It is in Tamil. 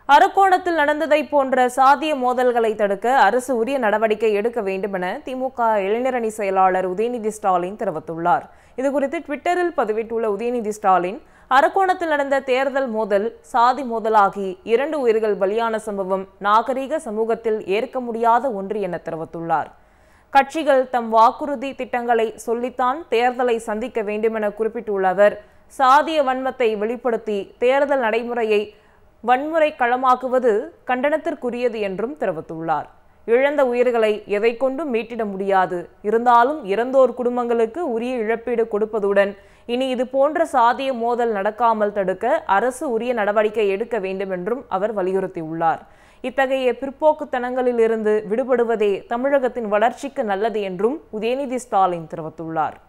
அரக்கோணத்தில் நடந்ததை போன்ற சாதிய மோதல்களை தடுக்க அரசு உரிய நடவடிக்கை எடுக்க வேண்டும் என திமுக இளைஞரணி செயலாளர் உதயநிதி ஸ்டாலின் தெரிவித்துள்ளார் இதுகுறித்து ட்விட்டரில் பதிவிட்டுள்ள உதயநிதி ஸ்டாலின் அரக்கோணத்தில் நடந்த தேர்தல் மோதல் சாதி மோதலாகி இரண்டு உயிர்கள் பலியான சம்பவம் நாகரீக சமூகத்தில் ஏற்க முடியாத ஒன்று என தெரிவித்துள்ளார் கட்சிகள் தம் வாக்குறுதி திட்டங்களை சொல்லித்தான் தேர்தலை சந்திக்க வேண்டுமென குறிப்பிட்டுள்ள அவர் சாதிய வன்மத்தை வெளிப்படுத்தி தேர்தல் நடைமுறையை வன்முறை களமாக்குவது கண்டனத்திற்குரியது என்றும் தெரிவித்துள்ளார் இழந்த உயிர்களை எதை கொண்டும் மீட்டிட முடியாது இருந்தாலும் இறந்தோர் குடும்பங்களுக்கு உரிய இழப்பீடு கொடுப்பதுடன் இனி இது போன்ற சாதிய மோதல் நடக்காமல் தடுக்க அரசு உரிய நடவடிக்கை எடுக்க வேண்டும் என்றும் அவர் வலியுறுத்தியுள்ளார் இத்தகைய பிற்போக்குத்தனங்களிலிருந்து விடுபடுவதே தமிழகத்தின் வளர்ச்சிக்கு நல்லது என்றும் உதயநிதி ஸ்டாலின் தெரிவித்துள்ளார்